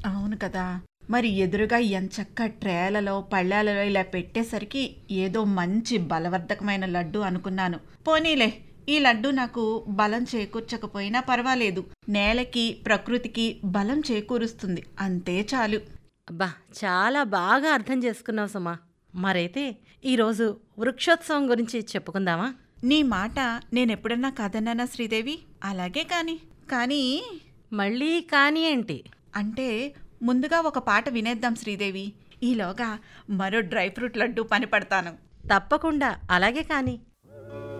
అవును కదా మరి ఎదురుగా ఎంచక్క ట్రేలలో పళ్ళాలలో ఇలా పెట్టేసరికి ఏదో మంచి బలవర్ధకమైన లడ్డు అనుకున్నాను పోనీలే ఈ లడ్డు నాకు బలం చేకూర్చకపోయినా పర్వాలేదు నేలకి ప్రకృతికి బలం చేకూరుస్తుంది అంతే చాలు అబ్బా చాలా బాగా అర్థం చేసుకున్నావు సుమా మరైతే ఈరోజు వృక్షోత్సవం గురించి చెప్పుకుందామా నీ మాట నేనెప్పుడన్నా కాదన్నానా శ్రీదేవి అలాగే కాని కానీ మళ్ళీ కానీ ఏంటి అంటే ముందుగా ఒక పాట వినేద్దాం శ్రీదేవి ఈలోగా మరో డ్రై ఫ్రూట్ లడ్డు పని పడతాను తప్పకుండా అలాగే కానీ